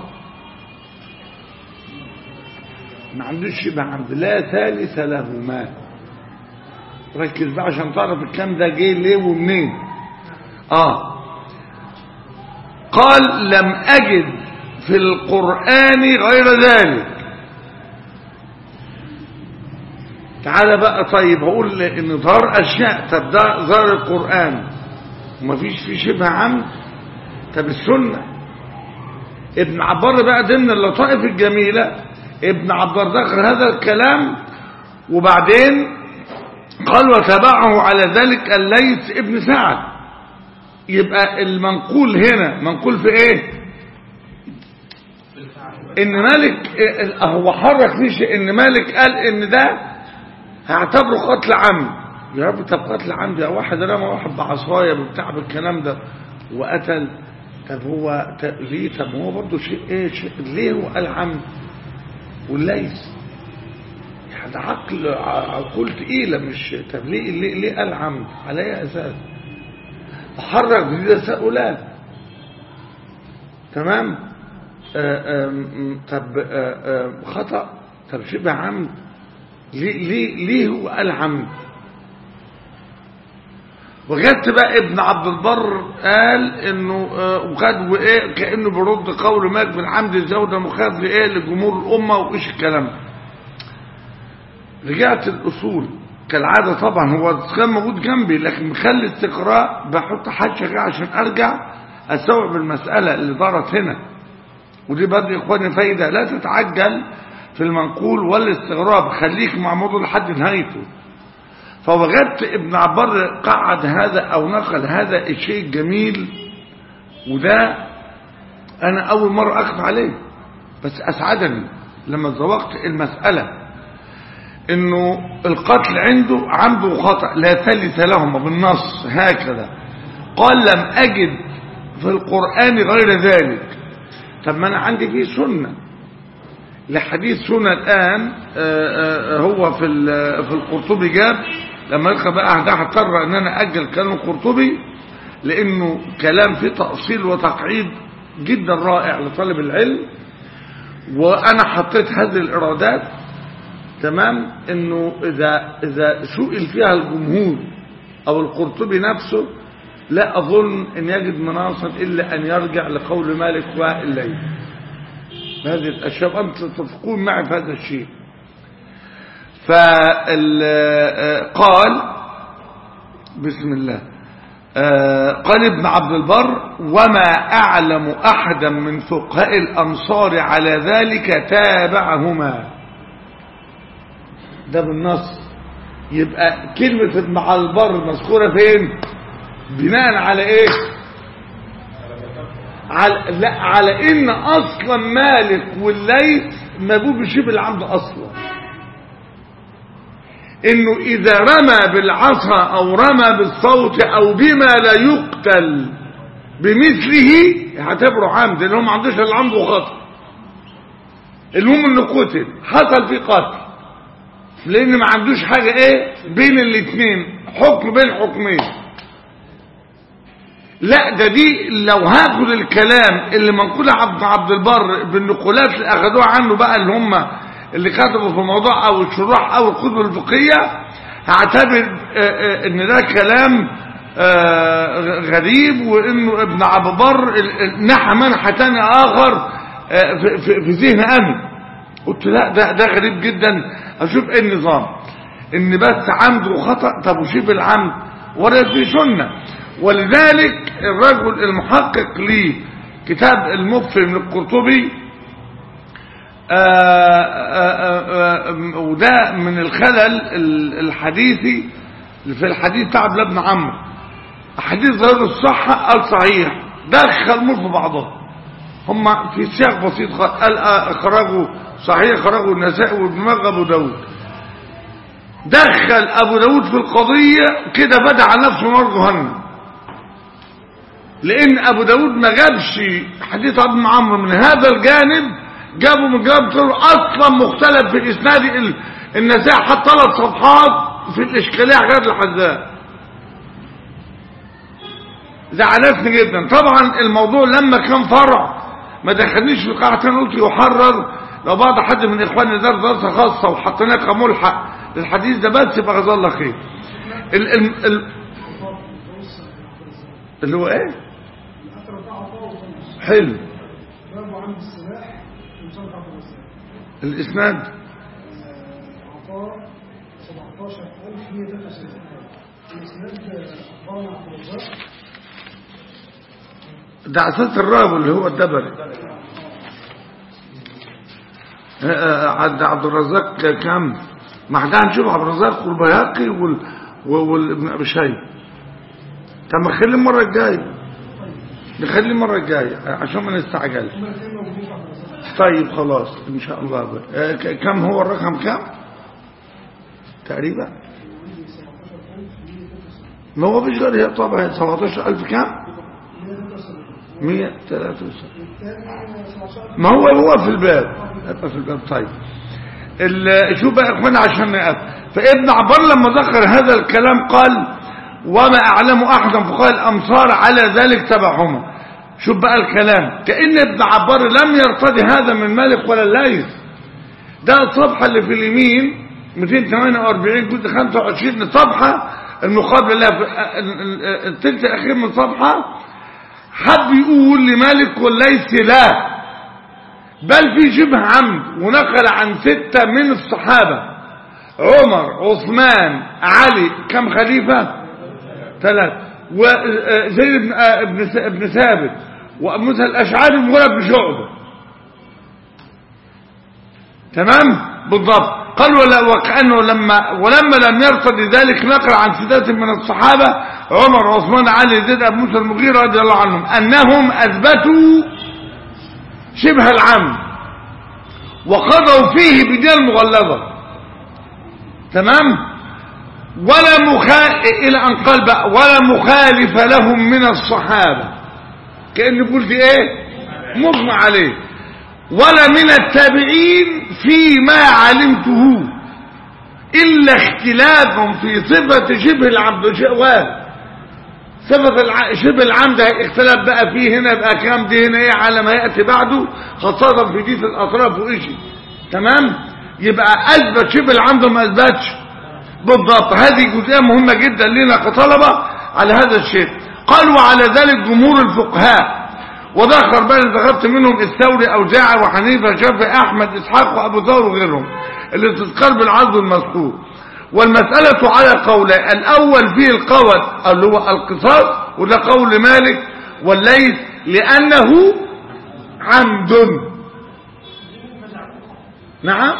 ما عندوش شبه عمد لا ثالث لهما ركز بقى عشان تعرف الكلام ده جه ليه ومنين اه قال لم اجد في القرآن غير ذلك تعالى بقى طيب هقول ان ظهر اشياء طب ده ظهر القرآن ومفيش فيه شبه عمد طب السنة ابن عبار بقى ضمن اللطائف الجميلة ابن عبار ذكر هذا الكلام وبعدين قال وتبعه على ذلك الليث ابن سعد يبقى المنقول هنا منقول في ايه ان مالك هو حرك فيه ان مالك قال ان ده هعتبره قتل عمد يا رب طب قتل عمد يا واحد رمى واحد بعصايه بتاع بالكلام ده وقتل طب هو طب ليه طب هو برضه شيء ايه شيء ليه هو قال عمد والليث ده عقل عقول تقيلة مش طب ليه ليه, ليه قال عمد على اي اساس تحرك بدي تساؤلات تمام آآ آآ طب آآ خطأ طب شبه عمد ليه ليه ليه هو قال عمد وجدت بقى ابن عبد البر قال انه وخد وايه كانه برد قول مالك بن عمد الزوده مخالف لايه لجمهور الامه وايش الكلام ده رجعت الأصول كالعادة طبعا هو كان موجود جنبي لكن مخلي استقراء بحط حاجة كده عشان أرجع أستوعب المسألة اللي دارت هنا ودي برضه يا إخواني فايدة لا تتعجل في المنقول ولا الاستغراب خليك مع موضوع لحد نهايته فوجدت ابن عبر قعد هذا أو نقل هذا الشيء الجميل وده أنا أول مرة أقف عليه بس أسعدني لما ذوقت المسألة انه القتل عنده عمد وخطأ لا ثالث لهما بالنص هكذا قال لم اجد في القرآن غير ذلك طب ما انا عندي فيه سنة لحديث سنة الان آآ آآ هو في في القرطبي جاب لما يلقى بقى ده هضطر ان انا اجل كلام القرطبي لانه كلام فيه تأصيل وتقعيد جدا رائع لطالب العلم وانا حطيت هذه الارادات تمام انه اذا اذا سئل فيها الجمهور او القرطبي نفسه لا اظن ان يجد مناصا الا ان يرجع لقول مالك والليل هذه الاشياء انت تتفقون معي في هذا الشيء فقال بسم الله قال ابن عبد البر وما اعلم احدا من فقهاء الامصار على ذلك تابعهما ده بالنص يبقى كلمة ابن البر مذكورة فين بناء على ايه على لا على ان اصلا مالك والليث مبوب بشبه العمد اصلا انه اذا رمى بالعصا او رمى بالصوت او بما لا يقتل بمثله يعتبره عمد لانه ما عندوش العمد وخطأ المهم انه قتل حصل فيه قتل لان ما عندوش حاجة ايه بين الاثنين حكم بين حكمين لا ده دي لو هاخد الكلام اللي منقول عبد عبد البر بالنقولات اللي اخدوها عنه بقى اللي هم اللي كتبوا في الموضوع او الشروح او الكتب الفقهيه هعتبر ان ده كلام غريب وانه ابن عبد البر نحى منحى تاني اخر في ذهن انا قلت لا ده ده غريب جدا اشوف ايه النظام ان بس عمد وخطا طب وشوف العمد ورد في سنه ولذلك الرجل المحقق ليه كتاب المفهم للقرطبي وده من الخلل الحديثي في الحديث بتاع عبد الله بن عمرو حديث غير الصحة قال صحيح دخل مر في بعضها هم في سياق بسيط خ- قال آه، اخرجوا صحيح اخرجوا النسائي وابن ماجه ابو داود دخل ابو داود في القضية كده بدأ على نفسه نار جهنم لان ابو داود ما جابش حديث عبد بن عمرو من هذا الجانب جابه من جانب طرق اصلا مختلف في الاسناد ال- النسائي حط ثلاث صفحات في الاشكاليه حاجات الحذاء زعلتني جدا طبعا الموضوع لما كان فرع ما دخلنيش في قاعة تاني قلت يحرر لو بعض حد من اخواني دار دراسة خاصة وحطيناه كملحق للحديث ده بس يبقى جزاه الله خير ال ال ال اللي هو ايه الأثر بتاع عطاء وخمس حلو باب عند السلاح ومصنف عبد الرزاق الاسناد عطاء 17163 الإسناد أخبرنا عبد الرزاق ده اساس الراوي اللي هو الدبري آه، آه، عبد عبد الرزاق كام ما احنا هنشوف عبد الرزاق والبيهقي وال والابن ابي شيبه طب ما نخليه المره الجايه نخليه المره الجايه عشان ما نستعجلش هما الاثنين موجودين في عبد الرزاق طيب خلاص ان شاء الله بقى. آه، ك- كم هو الرقم كم تقريبا ما هو فيش غير هي طبعا 17000 كم 173 ما هو هو في الباب هيبقى في الباب طيب ال- شوف بقى يا اخوانا عشان نقف فابن عبار لما ذكر هذا الكلام قال وما اعلم احدا فقال الامصار على ذلك تبعهما شوف بقى الكلام كأن ابن عبار لم يرتضي هذا من مالك ولا الليث ده الصفحة اللي في اليمين 248 جزء 25 الصفحة المقابلة لها في ال- ال- التلت الأخير من الصفحة حب يقول لمالك والليث لا بل في شبه عمد ونقل عن ستة من الصحابة عمر عثمان علي كم خليفة ثلاث وزيد بن ابن ابن ثابت وموسى الاشعري ومغيرة بن شعبة تمام بالضبط قال ولا وكأنه لما ولما لم يرتضي ذلك نقل عن سادات من الصحابة عمر وعثمان علي زيد أبو موسى المغيرة رضي الله عنهم أنهم أثبتوا شبه العمد وقضوا فيه بدين المغلظة تمام ولا مخا... إلى أن قال بقى ولا مخالف لهم من الصحابة كأن يقول في إيه مجمع عليه ولا من التابعين فيما علمته إلا اختلافهم في صفة شبه العبد شوال صفة الع... شبه العمد اختلاف بقى فيه هنا بقى كام دي هنا ايه على ما يأتي بعده خاصة في ديت الأطراف وإشي تمام يبقى أثبت شبه العمد وما أثبتش بالضبط هذه جزئية مهمة جدا لنا كطلبة على هذا الشيء قال وعلى ذلك جمهور الفقهاء وذكر بقى اللي ذكرت منهم الثوري أوزاعي وحنيفة شافعي أحمد إسحاق وأبو ثور وغيرهم الاستذكار بالعرض المذكور والمسألة على قولين الأول فيه القول اللي هو القصاص وده قول مالك والليث لأنه عمد نعم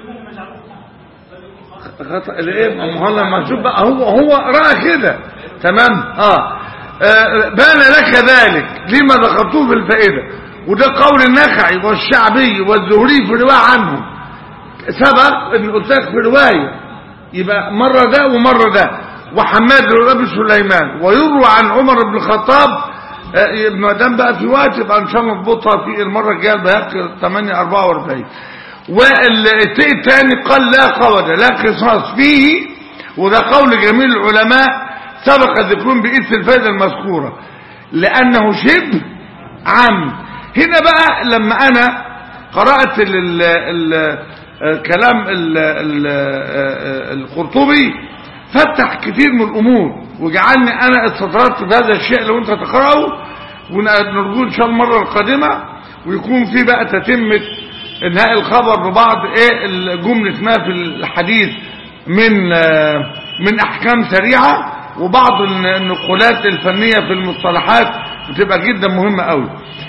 خطأ الايه ما هو لما شوف بقى هو هو راى كده تمام اه, آه بان لك ذلك لما ذكرتوه في الفائده وده قول النخعي والشعبي والزهري في روايه عنهم سبق ان قلت لك في روايه يبقى مره ده ومره ده وحماد بن سليمان ويروى عن عمر بن الخطاب آه ما دام بقى في وقت يبقى ان شاء الله نضبطها في المره الجايه البياقي 8 44 والشيء الثاني قال لا قود لا قصاص فيه وده قول جميع العلماء سبق ذكرهم بإث الفائدة المذكورة لأنه شبه عمد هنا بقى لما أنا قرأت ال ال ال كلام ال ال القرطبي فتح كثير من الأمور وجعلني أنا استطردت في هذا الشيء لو أنت تقرأه ونرجو إن شاء الله المرة القادمة ويكون في بقى تتمة انهاء الخبر ببعض ايه الجملة ما في الحديث من من احكام سريعة وبعض النقولات الفنية في المصطلحات بتبقى جدا مهمة قوي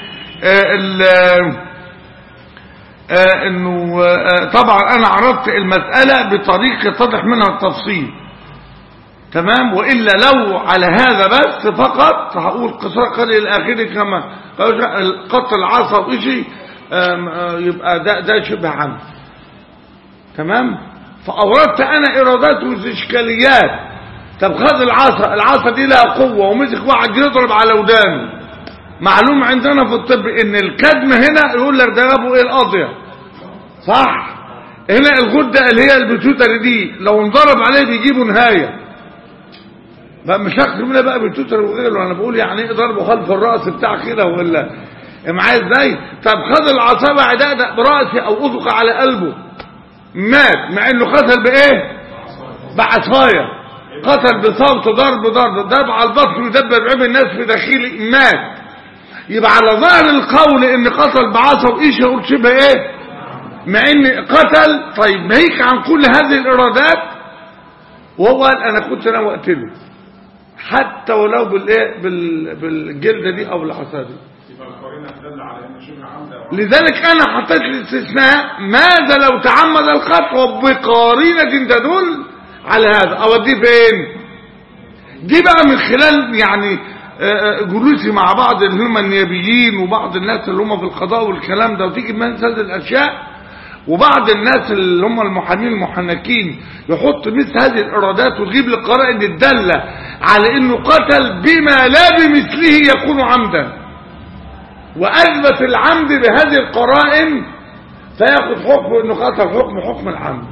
انه طبعا انا عرضت المسألة بطريقة يتضح منها التفصيل تمام وإلا لو على هذا بس فقط هقول قصار قليل الآخر كما قط العصا وإشي آم، آه، يبقى ده, ده شبه عمد تمام فأوردت أنا إرادات وإشكاليات طب خد العصا العصا دي لها قوة ومسك واحد يضرب على ودانه معلوم عندنا في الطب ان الكدم هنا يقول لك ده جابوا ايه القاضية صح هنا الغدة اللي هي البتوتر دي لو انضرب عليه بيجيبوا نهاية بقى مش هاخد منها بقى بتوتر وغيره انا بقول يعني ايه ضربه خلف الراس بتاع كده ولا معايا ازاي طب خد العصا بعد ده براسي او اطلق على قلبه مات مع انه قتل بايه بعصايه قتل بصوت ضرب ضرب ضرب على البطن يدبر عيب الناس في داخلي مات يبقى على ظاهر القول ان قتل بعصا وايش يقول شبه ايه مع ان قتل طيب ناهيك عن كل هذه الارادات وهو قال انا كنت ناوي اقتله حتى ولو بالايه بال... بالجلده دي او بالعصا دي يبقى القرينه تدل على ان شبه عمد او لذلك انا حطيت الاستثناء ماذا لو تعمد القتل وبقارينه تدل على هذا اوديه فين دي بقى من خلال يعني آه، آه، جلوسي مع بعض اللي هم النيابيين وبعض الناس اللي هم في القضاء والكلام ده وتيجي من هذه الاشياء وبعض الناس اللي هم المحامين المحنكين يحط مثل هذه الارادات وتجيب لي قرائن الداله على انه قتل بما لا بمثله يكون عمدا واثبت العمد بهذه القرائن فياخذ حكم انه قتل حكم حكم العمد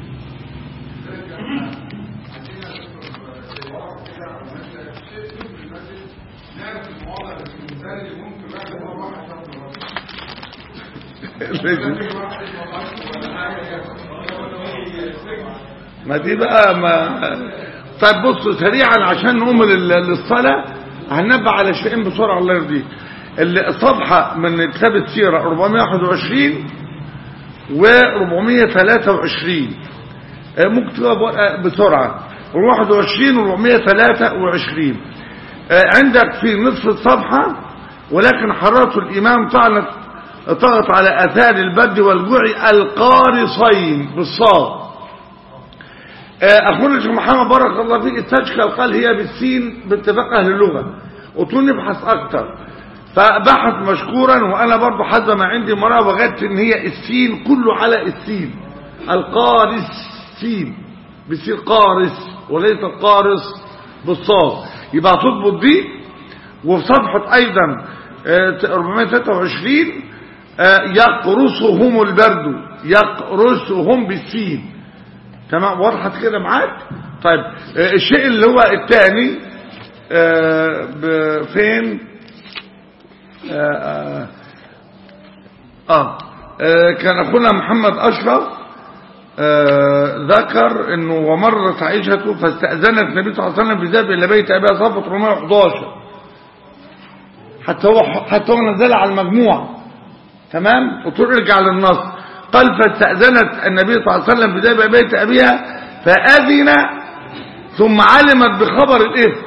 ما دي بقى ما طيب بصوا سريعا عشان نقوم لل- للصلاة هننبه على شيئين بسرعة الله يرضيك الصفحة من كتاب السيرة 421 و 423 آه، ممكن تبقى ب- آه، بسرعة 421 و 423 آه، عندك في نصف الصفحة ولكن حرارة الإمام طعنت طغت على أثار البرد والجوع القارصين بالصاد آه، أخونا الشيخ محمد بارك الله فيك استشكل قال هي بالسين باتفاق أهل اللغة قلت له نبحث أكتر فبحث مشكورا وأنا برضو حسب ما عندي مرة وجدت إن هي السين كله على السين القارس سين بيصير قارس وليس القارس بالصاد يبقى تضبط دي وفي صفحة أيضا آه، 423 آه، يقرصهم البرد يقرصهم بالسين تمام وضحت كده معاك طيب آه، الشيء اللي هو الثاني آه، ب- فين آه، آه, آه, آه كان أخونا محمد أشرف آه ذكر انه ومرت عائشة فاستأذنت النبي صلى الله عليه وسلم بذهاب الى بيت ابيها صفة 411 حتى هو حتى هو نزل على المجموعة تمام قلت له ارجع للنص قال فاستأذنت النبي صلى الله عليه وسلم بذهاب إلى بيت ابيها فأذن ثم علمت بخبر الإثم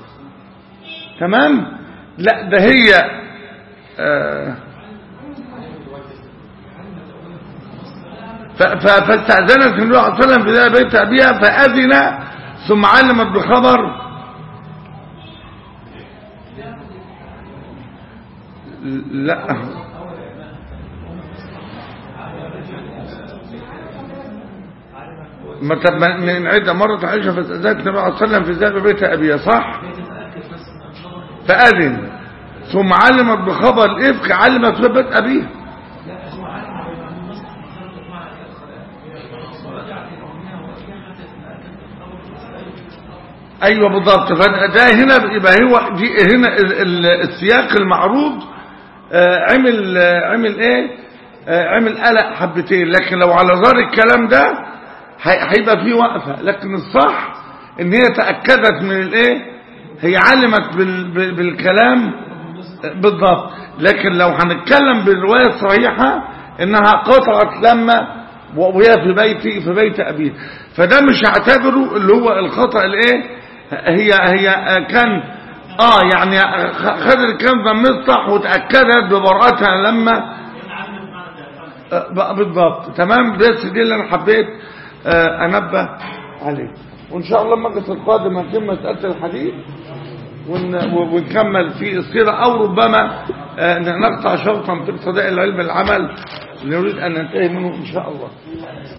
تمام لا ده هي آه ف- ف- فاستأذنت النبي صلى الله عليه وسلم بذهاب بيت أبيها فأذن ثم علمت بخبر لا ما طب ما- نعيدها مرة عائشة فاستأذنت النبي صلى الله عليه وسلم في ذهاب بيت أبيها صح فأذن ثم علمت بخبر الإفك علمت في بيت أبيها ايوه بالضبط فده هنا يبقى هو دي هنا ال- ال- السياق المعروض آه، عمل آه، عمل ايه آه، عمل قلق حبتين لكن لو على ظهر الكلام ده هي- هيبقى فيه وقفه لكن الصح ان هي تاكدت من الايه هي علمت بال- بال- بالكلام آه، بالضبط لكن لو هنتكلم بالروايه الصحيحه انها قطعت لما وهي في بيتي في بيت ابيه فده مش هعتبره اللي هو الخطا الايه هي هي كان اه يعني خد الكلام ده مصطح وتاكدت ببراءتها لما آه، بقى بالضبط تمام بس دي اللي انا حبيت آه، انبه عليه وإن شاء الله المجلس القادم هنتم مسألة الحديث ون- ونكمل في السيرة أو ربما آه، نقطع شوطا في ابتداء العلم العمل نريد أن ننتهي منه إن شاء الله